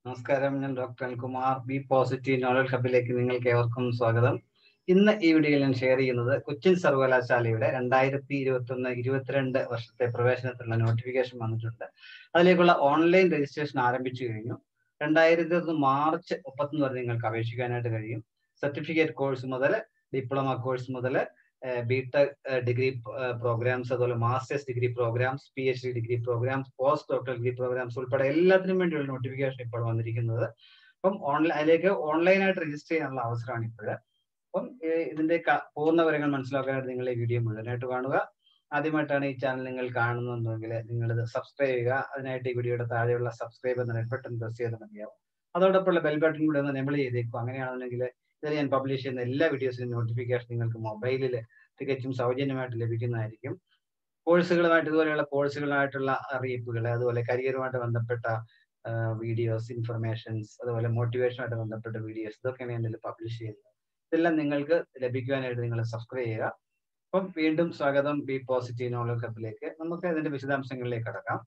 നമസ്കാരം ഞാൻ doctor Anilkumar B positive knowledge ഹബിലേക്ക് നിങ്ങൾക്ക് ഏവർക്കും സ്വാഗതം ഇന്ന് ഈ വീഡിയോയിൽ ഞാൻ ഷെയർ ചെയ്യുന്നത് കൊച്ചിൻ സർവകലാശാലയുടെ രണ്ടായിരത്തി ഇരുപത്തി ഒന്ന് ഇരുപത്തിരണ്ട് വർഷത്തെ പ്രവേശനത്തിനുള്ള നോട്ടിഫിക്കേഷൻ വന്നിട്ടുണ്ട് അതിലേക്കുള്ള ഓൺലൈൻ രജിസ്ട്രേഷൻ ആരംഭിച്ചു കഴിഞ്ഞു രണ്ടായിരത്തി ഒന്ന് മാർച്ച് മുപ്പത്തൊന്ന് വരെ നിങ്ങൾക്ക് അപേക്ഷിക്കാനായിട്ട് കഴിയും സർട്ടിഫിക്കറ്റ് കോഴ്സ് മുതൽ ഡിപ്ലോമ കോഴ്സ് മുതൽ ബിടെക് ഡിഗ്രി പ്രോഗ്രാംസ് അതുപോലെ masters degree programs P H D degree programs post doctor degree programs ഉൾപ്പെടെ എല്ലാത്തിനും വേണ്ടിയുള്ള നോട്ടിഫിക്കേഷൻ ഇപ്പോൾ വന്നിരിക്കുന്നത് അപ്പം ഓൺലൈൻ അതിലേക്ക് ഓൺലൈനായിട്ട് രജിസ്റ്റർ ചെയ്യാനുള്ള അവസരമാണ് ഇപ്പോൾ അപ്പം ഇതിന്റെ പൂർണ്ണ വിവരങ്ങൾ മനസ്സിലാക്കാനായിട്ട് നിങ്ങൾ ഈ വീഡിയോ മുഴുവനായിട്ട് കാണുക ആദ്യമായിട്ടാണ് ഈ ചാനൽ നിങ്ങൾ കാണുന്നുണ്ടെങ്കിൽ നിങ്ങൾ ഇത് സബ്സ്ക്രൈബ് ചെയ്യുക അതിനായിട്ട് ഈ വീഡിയോയുടെ താഴെയുള്ള സബ്സ്ക്രൈബ് എന്ന റെഡ് ബട്ടൺ പ്രസ് ചെയ്ത് മതിയാവും അതോടൊപ്പമുള്ള ബെൽ ബട്ടൺ കൂടെ ഒന്ന് എനേബിൾ ചെയ്തേക്കും അങ്ങനെയാണെന്നുണ്ടെങ്കിൽ ഇതിൽ ഞാൻ പബ്ലിഷ് ചെയ്യുന്ന എല്ലാ വീഡിയോസിനും നോട്ടിഫിക്കേഷൻ നിങ്ങൾക്ക് മൊബൈലിൽ തികച്ചും സൗജന്യമായിട്ട് ലഭിക്കുന്നതായിരിക്കും കോഴ്സുകളുമായിട്ട് ഇതുപോലെയുള്ള കോഴ്സുകളായിട്ടുള്ള അറിയിപ്പുകൾ അതുപോലെ കരിയറുമായിട്ട് ബന്ധപ്പെട്ട വീഡിയോസ് ഇൻഫർമേഷൻസ് അതുപോലെ മോട്ടിവേഷനുമായിട്ട് ബന്ധപ്പെട്ട വീഡിയോസ് ഇതൊക്കെയാണ് ഞാൻ ഇതിൽ പബ്ലിഷ് ചെയ്യുന്നത് ഇതെല്ലാം നിങ്ങൾക്ക് ലഭിക്കുവാനായിട്ട് നിങ്ങൾ സബ്സ്ക്രൈബ് ചെയ്യുക അപ്പം വീണ്ടും സ്വാഗതം ബി പോസിറ്റീവ് നോളജ് കപ്പിലേക്ക് നമുക്ക് ഇതിന്റെ വിശദാംശങ്ങളിലേക്ക് കടക്കാം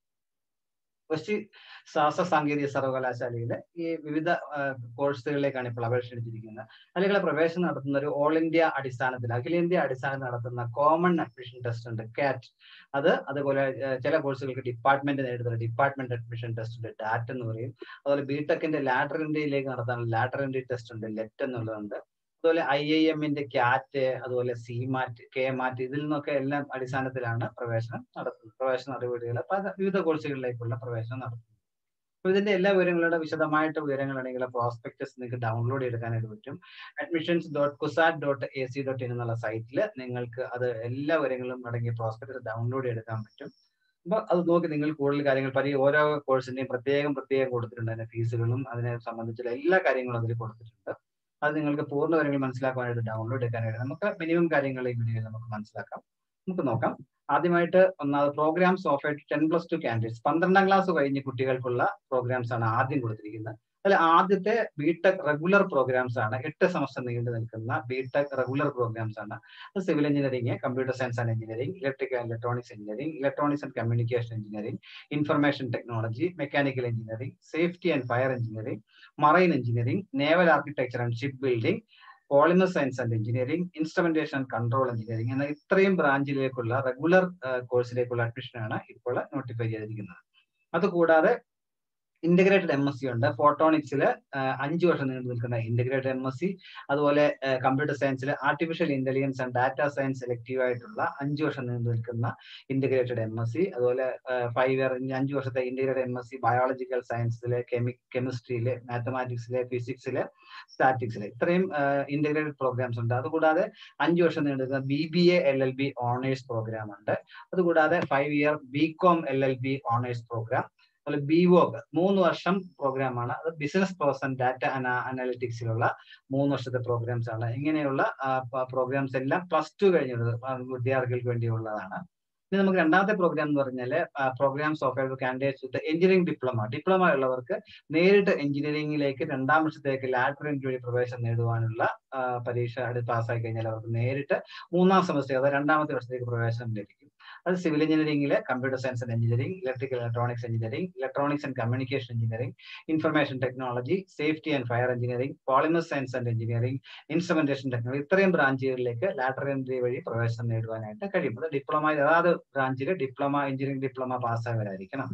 കൊച്ചി ശാസ്ത്ര സാങ്കേതിക സർവകലാശാലയിലെ ഈ വിവിധ കോഴ്സുകളിലേക്കാണ് ഇപ്പോൾ അപേക്ഷ എടുത്തിരിക്കുന്നത് അതിലേക്കുള്ള പ്രവേശനം നടത്തുന്ന ഒരു ഓൾ ഇന്ത്യ അടിസ്ഥാനത്തിൽ അഖിലേന്ത്യാ അടിസ്ഥാനത്തിൽ നടത്തുന്ന കോമൺ അഡ്മിഷൻ ടെസ്റ്റ് ഉണ്ട് കാറ്റ് അത് അതുപോലെ ചില കോഴ്സുകൾക്ക് ഡിപ്പാർട്ട്മെന്റ് നേരിടുന്ന ഡിപ്പാർട്ട്മെന്റ് അഡ്മിഷൻ ടെസ്റ്റ് ഉണ്ട് ഡാറ്റ് എന്ന് പറയും അതുപോലെ ബിടെക്കിന്റെ ലാറ്റർ ഇന്ത്യയിലേക്ക് നടത്താനുള്ള ലാറ്റർ ഇന്ത്യ ടെസ്റ്റ് ഉണ്ട് ലെറ്റ് എന്നുള്ളതുണ്ട് അതുപോലെ ഐ ഐ എമ്മിന്റെ ക്യാറ്റ് അതുപോലെ സി മാറ്റ് കെ മാറ്റ് ഇതിൽ നിന്നൊക്കെ എല്ലാം അടിസ്ഥാനത്തിലാണ് പ്രവേശനം നടത്തുന്നത് പ്രവേശന നടപടികൾ വിവിധ കോഴ്സുകളിലേക്കുള്ള പ്രവേശനം നടത്തുന്നത് അപ്പൊ ഇതിന്റെ എല്ലാ വിവരങ്ങളുടെ വിശദമായിട്ട് വിവരങ്ങളാണെങ്കിൽ പ്രോസ്പെക്ടസ് നിങ്ങൾക്ക് ഡൗൺലോഡ് എടുക്കാനായിട്ട് പറ്റും admissions dot CUSAT dot A C dot in എന്നുള്ള സൈറ്റിൽ നിങ്ങൾക്ക് അത് എല്ലാ വിവരങ്ങളും അടങ്ങിയ പ്രോസ്പെക്ടസ് ഡൗൺലോഡ് എടുക്കാൻ പറ്റും അപ്പൊ അത് നോക്കി നിങ്ങൾ കൂടുതൽ കാര്യങ്ങൾ പല ഓരോ കോഴ്സിന്റെയും പ്രത്യേകം പ്രത്യേകം കൊടുത്തിട്ടുണ്ട് അതിന്റെ ഫീസുകളും അതിനെ സംബന്ധിച്ചുള്ള എല്ലാ കാര്യങ്ങളും അതിൽ കൊടുത്തിട്ടുണ്ട് അത് നിങ്ങൾക്ക് പൂർണ്ണ വിവരങ്ങൾ മനസ്സിലാക്കാനായിട്ട് ഡൗൺലോഡ് എടുക്കാനായിട്ട് നമുക്ക് മിനിമം കാര്യങ്ങൾ ഈ വീഡിയോയിൽ നമുക്ക് മനസ്സിലാക്കാം നമുക്ക് നോക്കാം ആദ്യമായിട്ട് ഒന്നാമത് programs of ten plus two candidates പന്ത്രണ്ടാം ക്ലാസ് കഴിഞ്ഞ കുട്ടികൾക്കുള്ള പ്രോഗ്രാംസ് ആണ് ആദ്യം കൊടുത്തിരിക്കുന്നത് അതിൽ ആദ്യത്തെ ബിടെക് റെഗുലർ പ്രോഗ്രാംസ് ആണ് എട്ട് സെമസ്റ്റർ നീണ്ടു നിൽക്കുന്ന ബിടെക് റെഗുലർ പ്രോഗ്രാംസ് ആണ് അത് civil engineering computer science and engineering electrical and electronics engineering electronics and communication engineering information technology mechanical engineering safety and fire engineering marine engineering naval architecture and ship building polymer science and engineering instrumentation and control engineering എന്ന ഇത്രയും ബ്രാഞ്ചിലേക്കുള്ള regular കോഴ്സിലേക്കുള്ള അഡ്മിഷനാണ് ഇപ്പോൾ notify ചെയ്തിരിക്കുന്നത് അതുകൂടാതെ integrated M S C ഉണ്ട് ഫോട്ടോണിക്സിൽ അഞ്ചു വർഷം നീണ്ടു നിൽക്കുന്ന integrated M S C അതുപോലെ കമ്പ്യൂട്ടർ സയൻസിൽ artificial intelligence and data science selective ആയിട്ടുള്ള അഞ്ചു വർഷം നീണ്ടു നിൽക്കുന്ന ഇന്റഗ്രേറ്റഡ് എം എസ് സി അതുപോലെ ഫൈവ് ഇയർ അഞ്ചു വർഷത്തെ integrated M S C biological സയൻസിലെ കെമി കെമിസ്ട്രിയിലെ മാത്തമാറ്റിക്സിലെ ഫിസിക്സിലെ സ്റ്റാറ്റിക്സിലെ ഇത്രയും ഇന്റഗ്രേറ്റഡ് പ്രോഗ്രാംസ് ഉണ്ട് അതുകൂടാതെ അഞ്ചു വർഷം നീണ്ടു നിൽക്കുന്ന B B A L L B honours program ഉണ്ട് അതുകൂടാതെ five year B com L L B honours programme അതുപോലെ ബിവോഗ് മൂന്ന് വർഷം പ്രോഗ്രാമാണ് അത് ബിസിനസ് പേഴ്സൺ ഡാറ്റ അനാലിറ്റിക്സിലുള്ള മൂന്ന് വർഷത്തെ പ്രോഗ്രാംസ് ആണ് ഇങ്ങനെയുള്ള പ്രോഗ്രാംസ് എല്ലാം പ്ലസ് ടു കഴിഞ്ഞത് വിദ്യാർത്ഥികൾക്ക് വേണ്ടിയുള്ളതാണ് ഇനി നമുക്ക് രണ്ടാമത്തെ പ്രോഗ്രാം എന്ന് പറഞ്ഞാൽ programs of candidates with engineering diploma diploma ഉള്ളവർക്ക് നേരിട്ട് എഞ്ചിനീയറിംഗിലേക്ക് രണ്ടാം വർഷത്തേക്ക് ലാറ്ററിന് വഴി പ്രവേശനം നേടുവാനുള്ള പരീക്ഷ പാസ്സായി കഴിഞ്ഞാൽ അവർക്ക് നേരിട്ട് മൂന്നാം സെമസ്റ്റർ അതായത് രണ്ടാമത്തെ വർഷത്തേക്ക് പ്രവേശനം ലഭിക്കും അത് സിവിൽ എഞ്ചിനീയറിംഗിലെ computer science and engineering electrical electronics engineering electronics and communication engineering information technology safety and fire engineering polymer science and engineering instrumentation technology ഇത്രയും ബ്രാഞ്ചുകളിലേക്ക് ലാറ്റർ എൻട്രി വഴി പ്രവേശനം നേടുവാനായിട്ട് കഴിയും അത് ഡിപ്ലോമ അതാത് ബ്രാഞ്ചിൽ ഡിപ്ലോമ എഞ്ചിനീയറിംഗ് ഡിപ്ലോമ പാസ്സായവരായിരിക്കണം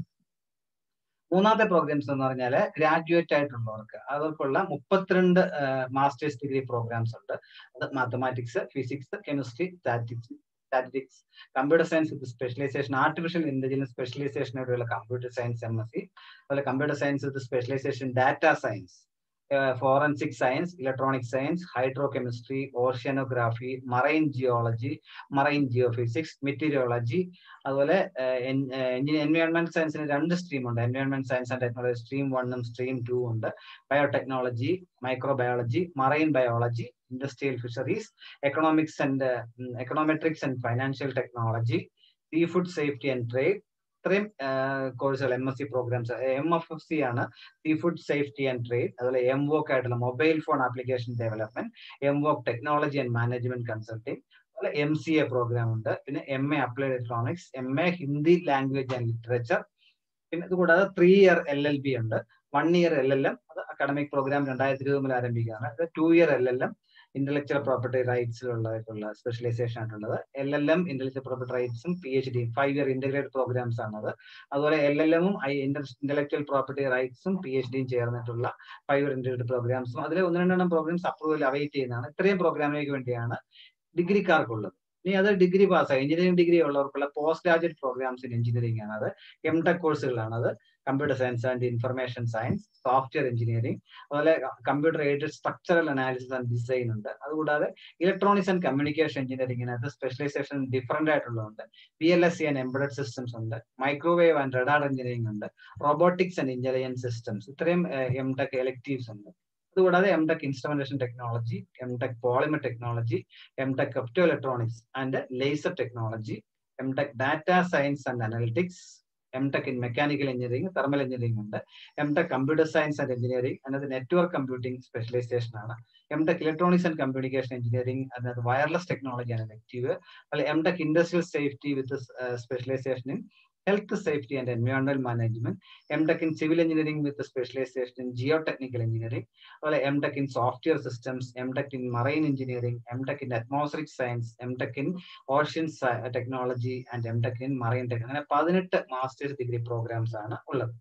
മൂന്നാമത്തെ പ്രോഗ്രാംസ് എന്ന് പറഞ്ഞാൽ ഗ്രാജുവേറ്റ് ആയിട്ടുള്ളവർക്ക് അവർക്കുള്ള മുപ്പത്തിരണ്ട് മാസ്റ്റേഴ്സ് ഡിഗ്രി പ്രോഗ്രാംസ് ഉണ്ട് അത് mathematics physics chemistry statics statistics computer science with specialization artificial intelligence specialization ആയിട്ടുള്ള computer science M S C അതുപോലെ computer science with specialization data science forensic science electronic science hydro chemistry oceanography marine geology marine geo physics meteorology അതുപോലെ environment സയൻസിന് രണ്ട് stream ഉണ്ട് environment science and technology stream വണ്ണും stream two ഉണ്ട് biotechnology microbiology marine biology industrial fisheries economics and econometrics and financial technology see food safety and trade ഇത്രയും കോഴ്സുകൾ M S C programs M F F C ആണ് sea food safety and trade അതുപോലെ M Voc ആയിട്ടുള്ള mobile phone application development M Voc technology and management consulting അതുപോലെ M C A program ഉണ്ട് പിന്നെ M A applied electronics M A Hindi language and literature പിന്നെ ഇത് കൂടാതെ three year L L B ഉണ്ട് one year L L M അത് academic program രണ്ടായിരത്തി ഇരുപത് മുതൽ ആരംഭിക്കുകയാണ് അത് two year L L M intellectual property റൈറ്റ്സിലുള്ളവർക്കുള്ള സ്പെഷ്യലൈസേഷൻ ആയിട്ടുള്ളത് L L M intellectual property റൈറ്റ്സും പി എച്ച് ഡിയും ഫൈവ് ഇയർ ഇന്റഗ്രേറ്റഡ് പ്രോഗ്രാംസ് ആണത് അതുപോലെ എൽ എൽ എമ്മും ഇന്റലക്ച്വൽ പ്രോപ്പർട്ടി റൈറ്റ്സും പി എച്ച് ഡിയും ചേർന്നിട്ടുള്ള ഫൈവ് ഇയർ ഇന്റഗ്രേറ്റഡ് പ്രോഗ്രാംസും അതിൽ ഒന്ന് രണ്ടെണ്ണം പ്രോഗ്രാംസ് അപ്രൂവൽ അവൈറ്റ് ചെയ്യുന്നതാണ് ഇത്രയും പ്രോഗ്രാമിലേക്ക് വേണ്ടിയാണ് ഡിഗ്രിക്കാർക്കുള്ളത് ഇനി അത് ഡിഗ്രി പാസ്സായി എഞ്ചിനീയറിംഗ് ഡിഗ്രി ഉള്ളവർക്കുള്ള post graduate programs in engineering ആണ് അത് എം ടെക് കോഴ്സുകളാണ് അത് computer science and information science software engineering അതുപോലെ computer aided structural analysis and design ഉണ്ട് അതുകൂടാതെ ഇലക്ട്രോണിക്സ് ആൻഡ് കമ്മ്യൂണിക്കേഷൻ എഞ്ചിനീയറിംഗിനകത്ത് സ്പെഷ്യലൈസേഷൻ ഡിഫറെന്റ് ആയിട്ടുള്ളതുണ്ട് P L S C and embedded systems ഉണ്ട് മൈക്രോവേവ് ആൻഡ് റഡാർ എഞ്ചിനീയറിംഗ് ഉണ്ട് robotics and intelligence systems ഇത്രയും M Tech electives ഉണ്ട് അതുകൂടാതെ M Tech instrumentation technology M tech polymer technology M Tech opto electronics and laser technology M Tech data science and analytics M Tech in mechanical engineering thermal engineering ഉണ്ട് M Tech computer science and engineering അതിനകത്ത് network computing specialization ആണ് M Tech electronics and communication engineering അതിനകത്ത് wireless technology ആണ് elective അതുപോലെ M Tech industrial safety with specialization in health safety and environmental management, MTech in civil engineering with a specialization in geotechnical engineering, അതുപോലെ MTech in software systems, MTech in marine engineering, MTech in atmospheric science, MTech in ocean technology and MTech in marine tech. അങ്ങനെ പതിനെട്ട് masters degree programmes ആണ് ഉള്ളത്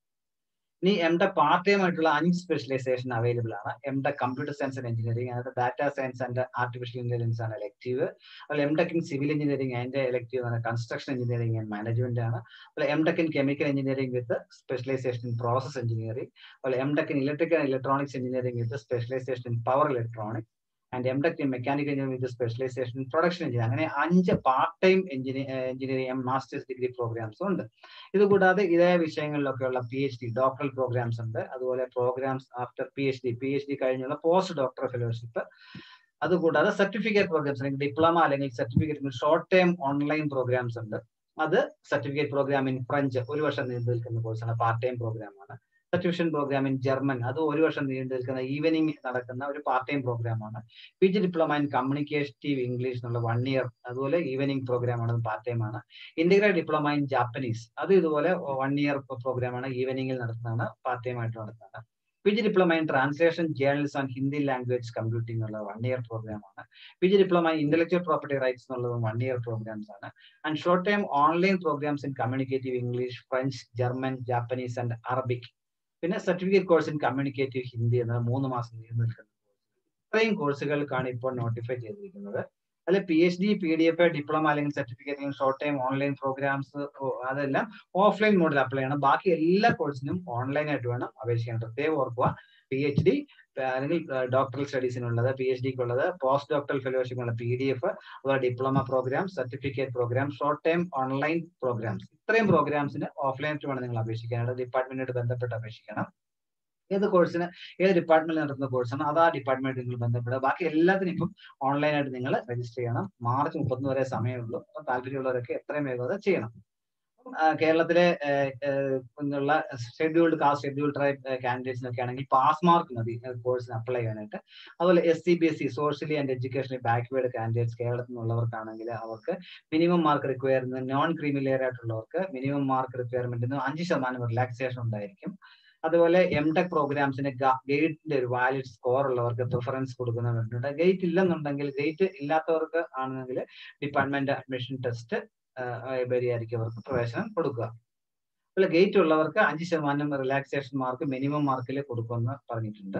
ഇനി M tech part time ആയിട്ടുള്ള അഞ്ച് specialization available ആണ് M Tech computer science and engineering അതായത് data science and artificial intelligence ആണ് എലക്റ്റീവ് അതുപോലെ M Tech in civil engineering അതിന്റെ എലക്റ്റീവ് ആണ് കൺസ്ട്രക്ഷൻ എഞ്ചിനീയറിംഗ് ആൻഡ് മാനേജ്മെന്റ് ആണ് അതുപോലെ M Tech in chemical engineering with specialization in process engineering അതുപോലെ M Tech in electrical and electronics engineering with specialization in power electronics and M Tech in mechanical engineering with specialization in production engineer അങ്ങനെ അഞ്ച് part time engineering masters degree പ്രോഗ്രാംസും ഉണ്ട് ഇതുകൂടാതെ ഇതേ വിഷയങ്ങളിലൊക്കെയുള്ള P H D doctoral programs ഉണ്ട് അതുപോലെ programs after P H D P H D കഴിഞ്ഞുള്ള പോസ്റ്റ് ഡോക്ടർ ഫെലോഷിപ്പ് അതുകൂടാതെ സർട്ടിഫിക്കറ്റ് പ്രോഗ്രാംസ് അല്ലെങ്കിൽ ഡിപ്ലോമ അല്ലെങ്കിൽ certificate short time online programs ഉണ്ട് അത് സർട്ടിഫിക്കറ്റ് പ്രോഗ്രാം ഇൻ ഫ്രഞ്ച് ഒരു വർഷം നീണ്ടു നിൽക്കുന്ന കോഴ്സാണ് പാർട്ട് ടൈം പ്രോഗ്രാം ആണ് സർട്ടിഫിക്കേഷൻ പ്രോഗ്രാം ഇൻ ജർമ്മൻ അത് ഒരു വർഷം നീണ്ടു നിൽക്കുന്ന ഈവനിങ് നടക്കുന്ന ഒരു പാർട്ട് ടൈം പ്രോഗ്രാം ആണ് P G diploma in communicative English എന്നുള്ള വൺ ഇയർ അതുപോലെ ഈവനിങ് പ്രോഗ്രാം ആണ് പാർട്ട് ടൈം ആണ് ഇന്റഗ്രേറ്റ് ഡിപ്ലോമ ഇൻ ജാപ്പനീസ് അത് ഇതുപോലെ വൺ ഇയർ പ്രോഗ്രാം ആണ് ഈവനിങ്ങിൽ നടത്തുന്നതാണ് പാർട്ട് ടൈം ആയിട്ട് നടത്തുന്നത് P G diploma in translation journals and Hindi language computing എന്നുള്ള വൺ ഇയർ പ്രോഗ്രാം ആണ് P G diploma in intellectual property rights എന്നുള്ളത് വൺ ഇയർ പ്രോഗ്രാംസ് ആണ് and short time online programs in communicative English French German Japanese and Arabic പിന്നെ certificate course in communicative Hindi എന്നത് മൂന്ന് മാസം നീണ്ടു നിൽക്കുന്ന ഇത്രയും കോഴ്സുകൾക്കാണ് ഇപ്പോൾ നോട്ടിഫൈ ചെയ്തിരിക്കുന്നത് അതിൽ P H D P D F diploma അല്ലെങ്കിൽ സർട്ടിഫിക്കറ്റ് അല്ലെങ്കിൽ ഷോർട്ട് ടൈം ഓൺലൈൻ പ്രോഗ്രാംസ് അതെല്ലാം ഓഫ്ലൈൻ മോഡിൽ അപ്ലൈ ചെയ്യണം ബാക്കി എല്ലാ കോഴ്സിനും ഓൺലൈൻ ആയിട്ട് വേണം അപേക്ഷിക്കാൻ പ്രത്യേകം ഓർക്കുക പി എച്ച് ഡി അല്ലെങ്കിൽ ഡോക്ടറൽ സ്റ്റഡീസിനുള്ളത് പി എച്ച് ഡിക്ക് ഉള്ളത് പോസ്റ്റ് ഡോക്ടറൽ ഫെലോഷിപ്പിനുള്ള പി ഡി എഫ് അതുപോലെ diploma program certificate program short time online programs ഇത്രയും പ്രോഗ്രാംസിന് ഓഫ്ലൈൻ ആയിട്ട് വേണം നിങ്ങൾ അപേക്ഷിക്കാനായിട്ട് ഡിപ്പാർട്ട്മെന്റായിട്ട് ബന്ധപ്പെട്ട് അപേക്ഷിക്കണം ഏത് കോഴ്സിന് ഏത് ഡിപ്പാർട്ട്മെന്റിൽ നടത്തുന്ന കോഴ്സാണ് അത് ആ ഡിപ്പാർട്ട്മെന്റ് നിങ്ങൾ ബന്ധപ്പെടുക ബാക്കി എല്ലാത്തിനും ഇപ്പം ഓൺലൈനായിട്ട് നിങ്ങൾ രജിസ്റ്റർ ചെയ്യണം മാർച്ച് മുപ്പത്തൊന്ന് വരെ സമയമുള്ളൂ അപ്പം താല്പര്യമുള്ളവരൊക്കെ എത്രയും വേഗം അത് ചെയ്യണം കേരളത്തിലെ നിന്നുള്ള ഷെഡ്യൂൾഡ് കാസ്റ്റ് ഷെഡ്യൂൾഡ് ട്രൈബ് കാൻഡിഡേറ്റ്സിനൊക്കെ ആണെങ്കിൽ പാസ് മാർക്ക് മതി കോഴ്സിന് അപ്ലൈ ചെയ്യാനായിട്ട് അതുപോലെ S C B S C socially and educationally backward candidates കേരളത്തിൽ നിന്നുള്ളവർക്കാണെങ്കിൽ അവർക്ക് minimum mark requirement non creamy layer ആയിട്ടുള്ളവർക്ക് മിനിമം മാർക്ക് റിക്വയർമെന്റിന് അഞ്ച് ശതമാനം റിലാക്സേഷൻ ഉണ്ടായിരിക്കും അതുപോലെ എം ടെക് പ്രോഗ്രാംസിന് ഗേറ്റിന്റെ ഒരു വാലിഡ് സ്കോർ ഉള്ളവർക്ക് പ്രിഫറൻസ് കൊടുക്കുന്നുണ്ട് ഗേറ്റ് ഇല്ലെന്നുണ്ടെങ്കിൽ ഗേറ്റ് ഇല്ലാത്തവർക്ക് ആണെങ്കിൽ ഡിപ്പാർട്ട്മെന്റ് അഡ്മിഷൻ ടെസ്റ്റ് വഴിയായിരിക്കും അവർക്ക് പ്രവേശനം കൊടുക്കുക അതുപോലെ ഗേറ്റ് ഉള്ളവർക്ക് അഞ്ച് ശതമാനം റിലാക്സേഷൻ മാർക്ക് മിനിമം മാർക്കിൽ കൊടുക്കുമെന്ന് പറഞ്ഞിട്ടുണ്ട്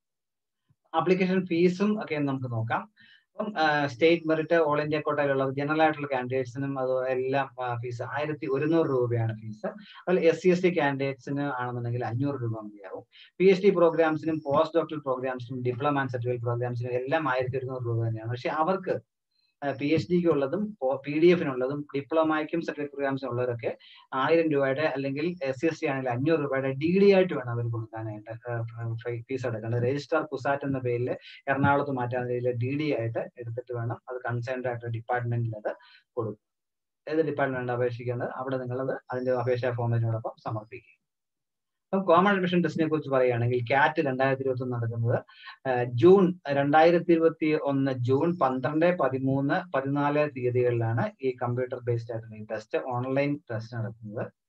ആപ്ലിക്കേഷൻ ഫീസും ഒക്കെ നമുക്ക് നോക്കാം അപ്പം സ്റ്റേറ്റ് മെറിറ്റ് ഓൾ ഇന്ത്യ കോട്ടയിലുള്ള ജനറൽ ആയിട്ടുള്ള കാൻഡിഡേറ്റ്സിനും അത് എല്ലാം ഫീസ് ആയിരത്തി ഒരുന്നൂറ് രൂപയാണ് ഫീസ് അതുപോലെ എസ് സി എസ് ടി കാൻഡിഡേറ്റ്സിന് ആണെന്നുണ്ടെങ്കിൽ അഞ്ഞൂറ് രൂപ മതിയാവും പി എച്ച് ഡി പ്രോഗ്രാംസിനും പോസ്റ്റ് ഡോക്ടറൽ പ്രോഗ്രാംസിനും ഡിപ്ലോമ ആൻഡ് സർട്ടിഫിക്കറ്റ് പ്രോഗ്രാംസിനും എല്ലാം ആയിരത്തി ഒരുന്നൂറ് രൂപ തന്നെയാണ് പക്ഷെ അവർക്ക് പി എച്ച് ഡിക്ക് ഉള്ളതും പി ഡി എഫിനുള്ളതും ഡിപ്ലോമയ്ക്കും സർട്ടിഫിക്കറ്റ് പ്രോഗ്രാംസിനും ഉള്ളവരൊക്കെ ആയിരം രൂപയുടെ അല്ലെങ്കിൽ എസ് സി എസ് ടി ആണെങ്കിൽ അഞ്ഞൂറ് രൂപയുടെ ഡി ഡി ആയിട്ട് വേണം അവർ കൊടുക്കാനായിട്ട് ഫീസ് അടക്കേണ്ടത് രജിസ്ട്രാർ കുസാറ്റ് എന്ന പേരിൽ എറണാകുളത്ത് മാറ്റാൻ രീതിയിൽ ഡി ഡി ആയിട്ട് എടുത്തിട്ട് വേണം അത് കൺസേൺഡ് ആയിട്ട് ഡിപ്പാർട്ട്മെന്റിൽ അത് കൊടുക്കും ഏത് ഡിപ്പാർട്ട്മെന്റ് അപേക്ഷിക്കുന്നത് അവിടെ നിങ്ങളത് അതിന്റെ അപേക്ഷാ ഫോമിനോടൊപ്പം സമർപ്പിക്കുക അപ്പം കോമൺ അഡ്മിഷൻ ടെസ്റ്റിനെ കുറിച്ച് പറയുകയാണെങ്കിൽ കാറ്റ് രണ്ടായിരത്തി ഇരുപത്തി ഒന്ന് നടക്കുന്നത് ജൂൺ രണ്ടായിരത്തി ഇരുപത്തി ഒന്ന് ജൂൺ പന്ത്രണ്ട് പതിമൂന്ന് പതിനാല് തീയതികളിലാണ് ഈ കമ്പ്യൂട്ടർ ബേസ്ഡ് ആയിട്ടുള്ള ഈ ടെസ്റ്റ് ഓൺലൈൻ ടെസ്റ്റ് നടത്തുന്നത്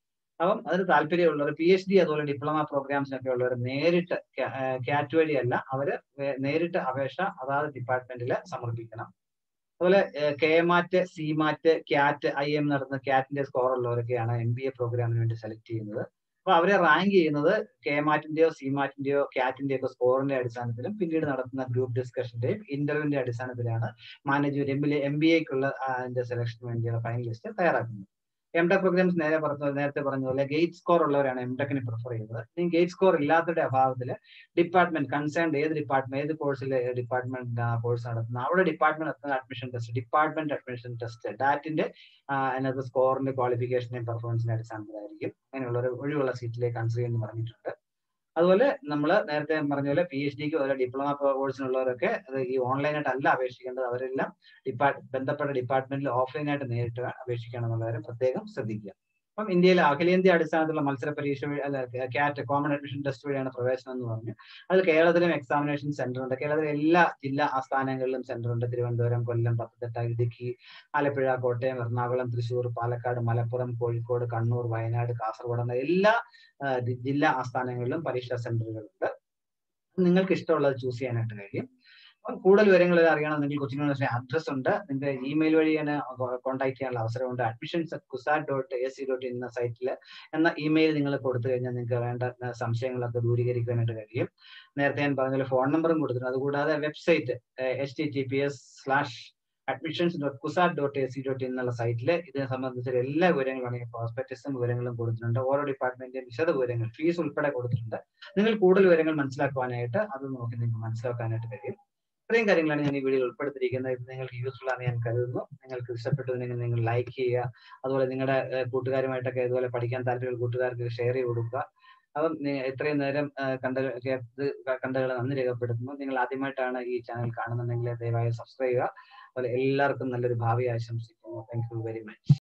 അപ്പം അതിന് താല്പര്യമുള്ളവർ പി എച്ച് ഡി അതുപോലെ ഡിപ്ലോമ പ്രോഗ്രാംസിനൊക്കെ ഉള്ളവർ നേരിട്ട് ക്യാറ്റ് വഴിയല്ല അവര് നേരിട്ട് അപേക്ഷ അതാത് ഡിപ്പാർട്ട്മെന്റിൽ സമർപ്പിക്കണം അതുപോലെ K MAT C MAT CAT I M നടത്തുന്ന ക്യാറ്റിന്റെ സ്കോർ ഉള്ളവരൊക്കെയാണ് എം ബി എ പ്രോഗ്രാമിന് വേണ്ടി സെലക്ട് ചെയ്യുന്നത് അപ്പൊ അവരെ റാങ്ക് ചെയ്യുന്നത് കെ മാറ്റിന്റെയോ സി മാറ്റിന്റെയോ ക്യാറ്റിന്റെയോ ഒക്കെ സ്കോറിന്റെ അടിസ്ഥാനത്തിലും പിന്നീട് നടത്തുന്ന ഗ്രൂപ്പ് ഡിസ്കഷന്റെയും ഇന്റർവ്യൂവിന്റെ അടിസ്ഥാനത്തിലാണ് management M B M B എക്കുള്ള അതിന്റെ സെലക്ഷന് വേണ്ടിയുള്ള ഫൈനൽ ലിസ്റ്റ് തയ്യാറാക്കുന്നത് എം ടെക് പ്രോഗ്രാംസ് നേരെ പറഞ്ഞ നേരത്തെ പറഞ്ഞ പോലെ ഗേറ്റ് സ്കോർ ഉള്ളവരാണ് എം ടെക്കിന് പ്രിഫർ ചെയ്യുന്നത് ഇനി ഗേറ്റ് സ്കോർ ഇല്ലാത്തവരുടെ അഭാവത്തിൽ ഡിപ്പാർട്ട്മെന്റ് കൺസേൺ ഏത് ഡിപ്പാർട്ട്മെന്റ് ഏത് കോഴ്സിലെ ഡിപ്പാർട്ട്മെന്റ് കോഴ്സ് നടത്തുന്നത് അവിടെ ഡിപ്പാർട്ട്മെന്റ് നടത്തുന്ന admission test department admission test ഡാറ്റിന്റെ അതിനകത്ത് സ്കോറിന്റെ ക്വാളിഫിക്കേഷന്റെയും പെർഫോമൻസിന്റെ അടിസ്ഥാനത്തിലായിരിക്കും അങ്ങനെയുള്ള ഒരു ഒഴിവുള്ള സീറ്റിലേക്ക് കൺസിഡർ ചെയ്യുന്നു പറഞ്ഞിട്ടുണ്ട് അതുപോലെ നമ്മൾ നേരത്തെ പറഞ്ഞ പോലെ പി എച്ച് ഡിക്ക് അതുപോലെ ഡിപ്ലോമ കോഴ്സിനുള്ളവരൊക്കെ അത് ഈ ഓൺലൈനായിട്ട് അല്ല അപേക്ഷിക്കേണ്ടത് അവരെല്ലാം ഡിപ്പാർട്ട് ബന്ധപ്പെട്ട ഡിപ്പാർട്ട്മെന്റിൽ ഓഫ്ലൈനായിട്ട് നേരിട്ട് അപേക്ഷിക്കണം എന്നുള്ളവരെ പ്രത്യേകം ശ്രദ്ധിക്കുക അപ്പം ഇന്ത്യയിലെ അഖിലേന്ത്യാ അടിസ്ഥാനത്തിലുള്ള മത്സര പരീക്ഷ വഴി അല്ല ക്യാറ്റ് കോമൺ അഡ്മിഷൻ ടെസ്റ്റ് വഴിയാണ് പ്രവേശനം എന്ന് പറഞ്ഞു അതിൽ കേരളത്തിലും എക്സാമിനേഷൻ സെന്റർ ഉണ്ട് കേരളത്തിലെ എല്ലാ ജില്ലാ ആസ്ഥാനങ്ങളിലും സെന്റർ ഉണ്ട് തിരുവനന്തപുരം കൊല്ലം പത്തനംതിട്ട ഇടുക്കി ആലപ്പുഴ കോട്ടയം എറണാകുളം തൃശ്ശൂർ പാലക്കാട് മലപ്പുറം കോഴിക്കോട് കണ്ണൂർ വയനാട് കാസർഗോഡ് എന്ന എല്ലാ ജില്ലാ ആസ്ഥാനങ്ങളിലും പരീക്ഷാ സെന്ററുകളുണ്ട് നിങ്ങൾക്ക് ഇഷ്ടമുള്ളത് ചൂസ് ചെയ്യാനായിട്ട് കഴിയും അപ്പം കൂടുതൽ വിവരങ്ങൾ അറിയണം നിങ്ങൾ കൊച്ചിൻ യൂണിവേഴ്സിറ്റി അഡ്രസ് ഉണ്ട് നിങ്ങൾക്ക് ഇമെയിൽ വഴി തന്നെ കോൺടാക്ട് ചെയ്യാനുള്ള അവസരമുണ്ട് admissions CUSAT dot A C dot എന്ന സൈറ്റിൽ എന്ന ഇമെയിൽ നിങ്ങൾ കൊടുത്തു കഴിഞ്ഞാൽ നിങ്ങൾക്ക് വേണ്ട സംശയങ്ങളൊക്കെ ദൂരീകരിക്കാനായിട്ട് കഴിയും നേരത്തെ ഞാൻ പറഞ്ഞ ഫോൺ നമ്പറും കൊടുത്തിട്ടുണ്ട് അതുകൂടാതെ website H T T P S slash admissions dot CUSAT dot A C dot എന്നുള്ള സൈറ്റിൽ ഇതിനെ സംബന്ധിച്ച എല്ലാ വിവരങ്ങളും ആണെങ്കിൽ പ്രോസ്പെക്ടസും വിവരങ്ങളും കൊടുത്തിട്ടുണ്ട് ഓരോ ഡിപ്പാർട്ട്മെന്റിന്റെയും വിശദ വിവരങ്ങൾ ഫീസ് ഉൾപ്പെടെ കൊടുത്തിട്ടുണ്ട് നിങ്ങൾ കൂടുതൽ വിവരങ്ങൾ മനസ്സിലാക്കുവാനായിട്ട് അത് നോക്കി നിങ്ങൾക്ക് മനസ്സിലാക്കാനായിട്ട് കഴിയും ഇത്രയും കാര്യങ്ങളാണ് ഞാൻ ഈ വീഡിയോയിൽ ഉൾപ്പെടുത്തിയിരിക്കുന്നത് ഇത് നിങ്ങൾക്ക് യൂസ്ഫുൾ ആണ് ഞാൻ കരുതുന്നു നിങ്ങൾക്ക് ഇഷ്ടപ്പെട്ടുവെങ്കിൽ നിങ്ങൾ ലൈക്ക് ചെയ്യുക അതുപോലെ നിങ്ങളുടെ കൂട്ടുകാരുമായിട്ടൊക്കെ ഇതുപോലെ പഠിക്കാൻ താല്പര്യമുള്ള കൂട്ടുകാർക്ക് ഷെയർ ചെയ്ത് കൊടുക്കുക അപ്പം ഇത്രയും നേരം കണ്ട കേട്ട് കണ്ടകളെ നന്ദി രേഖപ്പെടുത്തുന്നു നിങ്ങൾ ആദ്യമായിട്ടാണ് ഈ ചാനൽ കാണുന്നുണ്ടെങ്കിൽ ദയവായി സബ്സ്ക്രൈബ് ചെയ്യുക അതുപോലെ എല്ലാവർക്കും നല്ലൊരു ഭാവി ആശംസിക്കുന്നു താങ്ക് യു വെരി മച്ച്